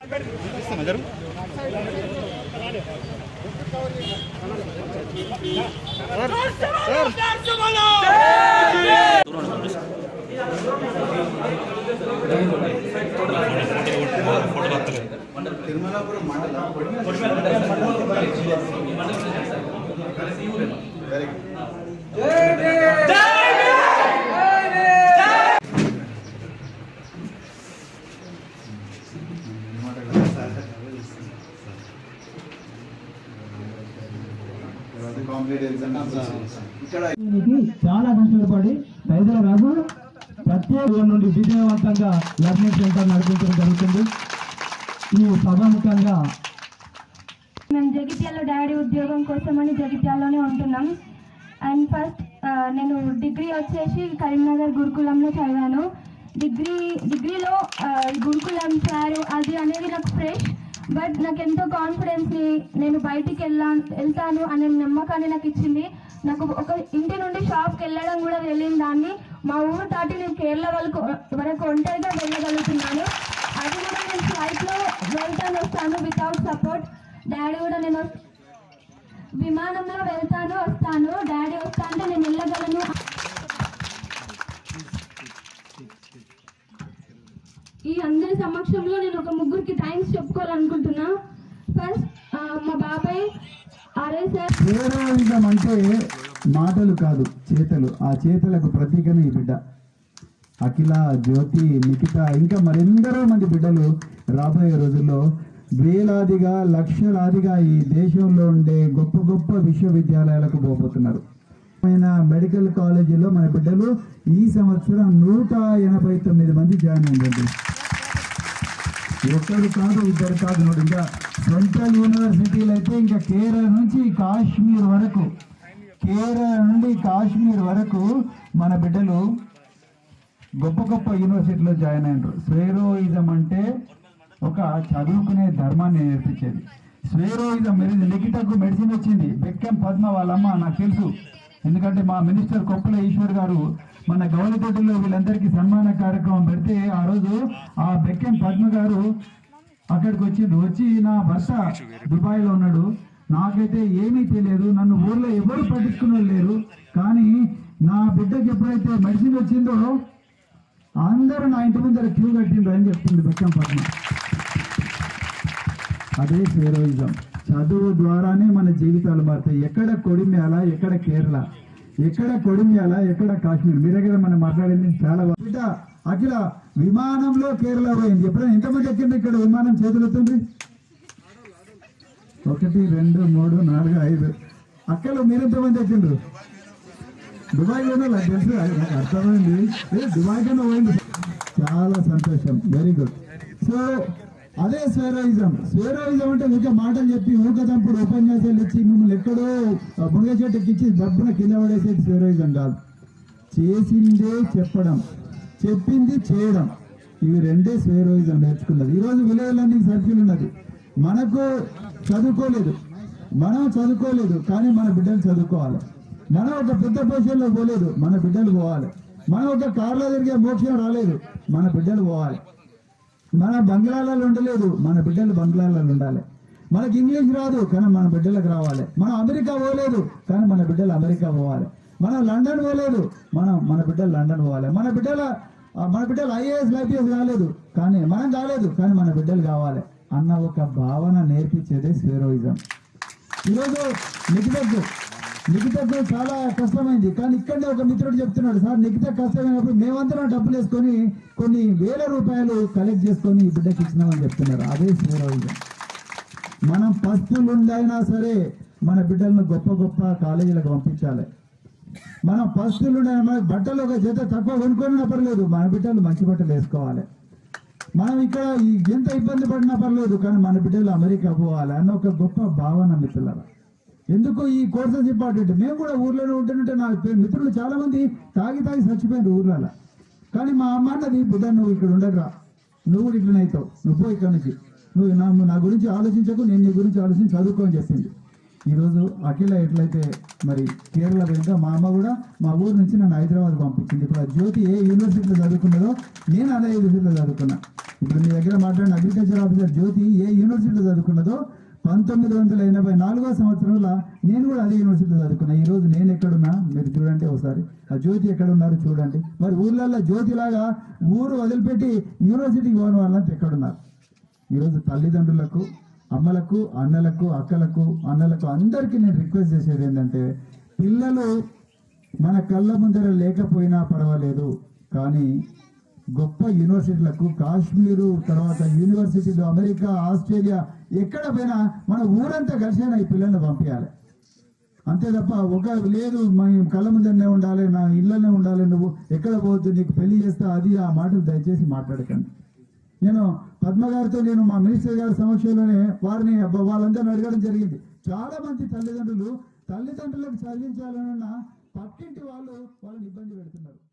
దీనికి చాలా కష్టపడి హైదరాబాద్ ప్రత్యేక నుండి విజయవంతంగా లర్నింగ్ సెంటర్ నడిపించడం జరుగుతుంది ఈ సభాముఖంగా మేము జగిత్యాల డాడీ ఉద్యోగం కోసమని జగిత్యాలలోనే ఉంటున్నాం అండ్ ఫస్ట్ ఆ, నేను డిగ్రీ వచ్చేసి కరీంనగర్ గురుకులంలో చదివాను డిగ్రీ డిగ్రీలో ఆ, గురుకులం సార్ అది అనేది నాకు ఫ్రెష్ బట్ నాకు ఎంతో కాన్ఫిడెన్స్ని నేను బయటికి వెళ్ళా వెళ్తాను అనే నమ్మకాన్ని నాకు ఇచ్చింది నాకు ఒక ఇంటి నుండి షాప్కి వెళ్ళడం కూడా తెలియని దాన్ని మా ఊరు దాటి నేను కేరళ వరకు వరకు ఒంటరిగా వెళ్ళగలుగుతున్నాను అది కూడా నేను ఫ్లైట్లో వెళ్తాను వస్తాను వితౌట్ సపోర్ట్ డాడీ కూడా నేను విమానంలో వెళ్తాను వస్తాను డాడీ వస్తా అంటే నేను వెళ్ళగలను ఈ అందరి సమక్షంలో నేను ఒక ముగ్గురికి థ్యాంక్స్ చెప్పుకోవాలనుకుంటున్నా ఫస్ట్ మా బాబాయ్ ఆర్ఏ సార్ హీరోయిజం అంటే మాటలు కాదు చేతలు ఆ చేతలకు ప్రతీకనే ఈ బిడ్డ అఖిల జ్యోతి నిఖిత ఇంకా మరెందరో మంది బిడ్డలు రాబోయే రోజుల్లో వేలాదిగా లక్షలాదిగా ఈ దేశంలో ఉండే గొప్ప గొప్ప విశ్వవిద్యాలయాలకు పోబోతున్నారు ఆయన మెడికల్ కాలేజీలో మన బిడ్డలు ఈ సంవత్సరం నూట ఎనభై తొమ్మిది మంది జాయిన్ అయ్యండి ఒక్కరు కాదు ఇద్దరు కాదు నోడు ఇంకా సెంట్రల్ యూనివర్సిటీలు అయితే ఇంకా కేరళ నుంచి కాశ్మీర్ వరకు కేరళ నుండి కాశ్మీర్ వరకు మన బిడ్డలు గొప్ప గొప్ప యూనివర్సిటీలో జాయిన్ అయినారు స్వేరోయిజం అంటే ఒక చదువుకునే ధర్మాన్ని నేర్పించేది స్వేరోయిజం మెరి లిఖితకు మెడిసిన్ వచ్చింది బెక్కం పద్మ వాళ్ళమ్మ నాకు తెలుసు ఎందుకంటే మా మినిస్టర్ కొప్పుల ఈశ్వర్ గారు మన గౌలితోటిలో వీళ్ళందరికీ సన్మాన కార్యక్రమం పెడితే ఆ రోజు ఆ బెక్కం పద్మ గారు అక్కడికి వచ్చిండు వచ్చి నా భర్త దుబాయ్లో ఉన్నాడు నాకైతే ఏమీ తెలియదు నన్ను ఊర్లో ఎవరు పట్టించుకునే లేరు కానీ నా బిడ్డకి ఎప్పుడైతే మెడిసిన్ వచ్చిందో అందరూ నా ఇంటి ముందర క్యూ కట్టిండ్రు అని చెప్తుంది బెక్కం పద్మ అదే హీరోయిజం చదువు ద్వారానే మన జీవితాలు మారుతాయి ఎక్కడ కొడిమ్యాల ఎక్కడ కేరళ ఎక్కడ కొడిమ్యాల ఎక్కడ కాశ్మీర్ మీరే కదా మనం మాట్లాడింది చాలా బా- బిడ్డ అఖిల విమానంలో కేరళ పోయింది ఎప్పుడైనా ఎంతమంది ఎక్కింది ఇక్కడ విమానం చేతులుతుంది ఒకటి రెండు మూడు నాలుగు ఐదు అక్కలు మీరెంతమంది ఎక్కిండ్రు దుబాయ్ పోయినా నాకు తెలుసు అది నాకు అర్థమైంది ఏ, దుబాయ్ కన్నా పోయింది చాలా సంతోషం వెరీ గుడ్ సో అదే స్వేరోయిజం స్వేరోయిజం అంటే ఊక మాటలు చెప్పి ఊకదంపుడు ఉపన్యాసాలు ఇచ్చి మిమ్మల్ని ఎక్కడో మునగ చెట్టుకి ఇచ్చి దబ్బున కింద పడేసేది స్వేరోయిజం కాదు చేసిందే చెప్పడం చెప్పింది చేయడం ఇవి రెండే స్వేరోయిజం నేర్చుకున్నది ఈరోజు విలేజ్ లర్నింగ్ సర్కిల్ ఉన్నది మనకు చదువుకోలేదు మనం చదువుకోలేదు కానీ మన బిడ్డలు చదువుకోవాలి మనం ఒక పెద్ద పొజిషన్లో పోలేదు మన బిడ్డలు పోవాలి మనం ఒక కార్లో తిరిగే మోక్షం రాలేదు మన బిడ్డలు పోవాలి మన బంగ్లాలలో ఉండలేదు మన బిడ్డలు బంగ్లాలలో ఉండాలి మనకి ఇంగ్లీష్ రాదు కానీ మన బిడ్డలకు రావాలి మనం అమెరికా పోలేదు కానీ మన బిడ్డలు అమెరికా పోవాలి మనం లండన్ పోలేదు మనం మన బిడ్డలు లండన్ పోవాలి మన బిడ్డల ఆ, మన బిడ్డలు ఐఏఎస్ ఐపీఎస్ కాలేదు కానీ మనం కాలేదు కానీ మన బిడ్డలు కావాలి అన్న ఒక భావన నేర్పించేదే స్వేరోయిజం ఈరోజు నిఖితకు నిఖితకు చాలా కష్టమైంది కానీ ఇక్కడే ఒక మిత్రుడు చెప్తున్నాడు సార్ నిఖిత కష్టమైనప్పుడు మేమందరం డబ్బులు వేసుకొని కొన్ని వేల రూపాయలు కలెక్ట్ చేసుకొని ఈ బిడ్డకి ఇచ్చినామని చెప్తున్నారు అదే స్వేరోయిజం మనం పస్తులుండైనా సరే మన బిడ్డలను గొప్ప గొప్ప కాలేజీలకు పంపించాలి మనం పస్తులుండే మన బట్టలు ఒక జత తక్కువ కొనుక్కొని పర్లేదు మన బిడ్డలు మంచి బట్టలు వేసుకోవాలి మనం ఇక్కడ ఈ- ఎంత ఇబ్బంది పడినా పర్లేదు కానీ మన బిడ్డలు అమెరికా పోవాలి అన్న ఒక గొప్ప భావన మిత్రులారా ఎందుకు ఈ కోర్సెస్ ఇంపార్టెంట్ మేము కూడా ఊర్లోనే ఉంటుంటే నా పే- మిత్రులు చాలా మంది తాగి తాగి చచ్చిపోయారు ఊర్లలో కానీ మా అమ్మ అన్నది బిడ్డ నువ్వు ఇక్కడ ఉండగా నువ్వు కూడా ఇట్లనే అవుతావు నువ్వు పో ఇక్కడ నుంచి నువ్వు నా నా గురించి ఆలోచించకు నేను నీ గురించి ఆలోచించి చదువుకో అని చెప్పింది ఈరోజు అఖిల ఎట్లయితే మరి కేరళ పోయిందో మా అమ్మ కూడా మా ఊరు నుంచి నన్ను హైదరాబాద్ పంపించింది ఇప్పుడు ఆ జ్యోతి ఏ యూనివర్సిటీలో చదువుకున్నదో నేను అదే యూనివర్సిటీలో చదువుకున్నా ఇప్పుడు మీ దగ్గర మాట్లాడిన అగ్రికల్చర్ ఆఫీసర్ జ్యోతి ఏ యూనివర్సిటీలో చదువుకున్నదో పంతొమ్మిది వందల ఎనభై నాలుగో సంవత్సరంలో నేను కూడా అదే యూనివర్సిటీలో చదువుకున్నా ఈ రోజు నేను ఎక్కడున్నా మీరు చూడండి ఒకసారి ఆ జ్యోతి ఎక్కడ ఉన్నారు చూడండి మరి ఊర్లలో జ్యోతిలాగా ఊరు వదిలిపెట్టి యూనివర్సిటీకి పోని వాళ్ళంతా ఎక్కడున్నారు ఈరోజు తల్లిదండ్రులకు అమ్మలకు అన్నలకు అక్కలకు అన్నలకు అందరికీ నేను రిక్వెస్ట్ చేసేది ఏంటంటే పిల్లలు మన కళ్ళ ముందర లేకపోయినా పర్వాలేదు కానీ గొప్ప యూనివర్సిటీలకు కాశ్మీరు తర్వాత యూనివర్సిటీలు అమెరికా ఆస్ట్రేలియా ఎక్కడ పోయినా మన ఊరంతా కలిసైనా ఈ పిల్లల్ని పంపించాలి అంతే తప్ప ఒక లేదు మేము కళ్ళ ముందరనే ఉండాలి నా ఇళ్ళనే ఉండాలి నువ్వు ఎక్కడ పోవద్దు నీకు పెళ్లి చేస్తా అది ఆ మాటలు దయచేసి మాట్లాడకండి నేను పద్మ గారితో నేను మా మినిస్టర్ గారి సమక్షంలోనే వారిని అబ్బ- వాళ్ళందరిని అడగడం జరిగింది చాలా మంది తల్లిదండ్రులు తల్లిదండ్రులకు చదివించాలన్న పక్కింటి వాళ్ళు వాళ్ళని ఇబ్బంది పెడుతున్నారు